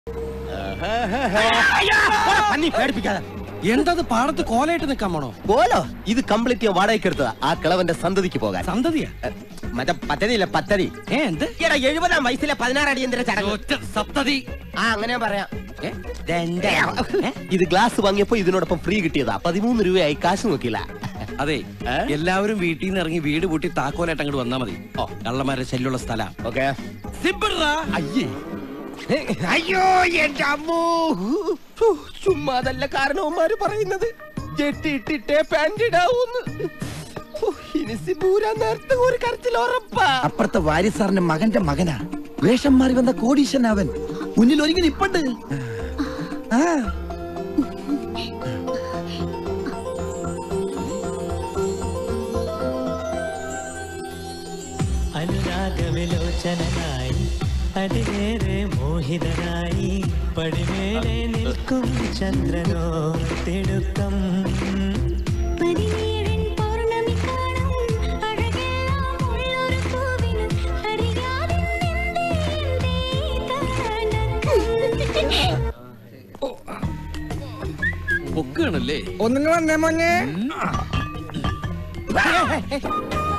പന്നി പേടിപ്പിക്കാതെ എന്തത് പാടത്ത് കോലയിട്ട് നിക്കാൻ പോണോ പോലോ ഇത് കംപ്ലീറ്റ് ഞാൻ വാടകയ്ക്ക് എടുത്തതാ ആ കിളവന്റെ സന്തതിക്ക് പോകാൻ സന്തതിയാ എ, മറ്റേ പദ്ധതിയില്ല പദ്ധതി ഏ എന്ത് ഈയിടെ എഴുപതാം വയസ്സിലെ പതിനാറ് അടിയന്തര ചടങ്ങ് ഒറ്റ സപ്തതി ആ അങ്ങനെ പറയാം ഏ? ദണ്ഡ. ഏ? ഇത് ഗ്ലാസ് വാങ്ങിയപ്പോ ഇതിനോടൊപ്പം ഫ്രീ കിട്ടിയതാ പതിമൂന്ന് രൂപയായി കാശ് നോക്കില്ല അതെ ഏ? എല്ലാവരും വീട്ടിൽ നിന്ന് ഇറങ്ങി വീട് പൂട്ടി താക്കോലായിട്ട് അങ്ങോട്ട് വന്നാ മതി ഓ കള്ളന്മാരുടെ ശല്യമുള്ള സ്ഥല ഓക്കെ അയ്യേ അയ്യോ എന്റെ അമ്മോ ഹൂ, ചുമ്മാതല്ല കാരണവന്മാര് പറയുന്നത് ജെട്ടി ഇട്ടിട്ടേ പാന്റ് ഇടാവൂന്ന് ഹൂ, ഇനി സിബൂരാൻ നേരത്തെ ഒരു കരച്ചിൽ ഉറപ്പാ അപ്പുറത്തെ വാര്യസാറിന്റെ മകന്റെ മകനാ വേഷം മാറി വന്ന കോടീശൻ അവൻ മുന്നിൽ ഒരുങ്ങി നിപ്പുണ്ട് ആ അനുരാഗവിലോചനായി അതിലേറെ മോഹിതനായി പടിമേലെ നിൽക്കും ചന്ദ്രനോ തിടുക്കം പതിനേഴിൻ പൗർണമി കാണും അഴകെല്ലാം ഉള്ളൊരു പൂവിന് അറിയാതെ നിന്റെ കണക്കം പൊക്കുകയാണല്ലേ ഒന്നിങ്ങ് വന്നേ മോനെ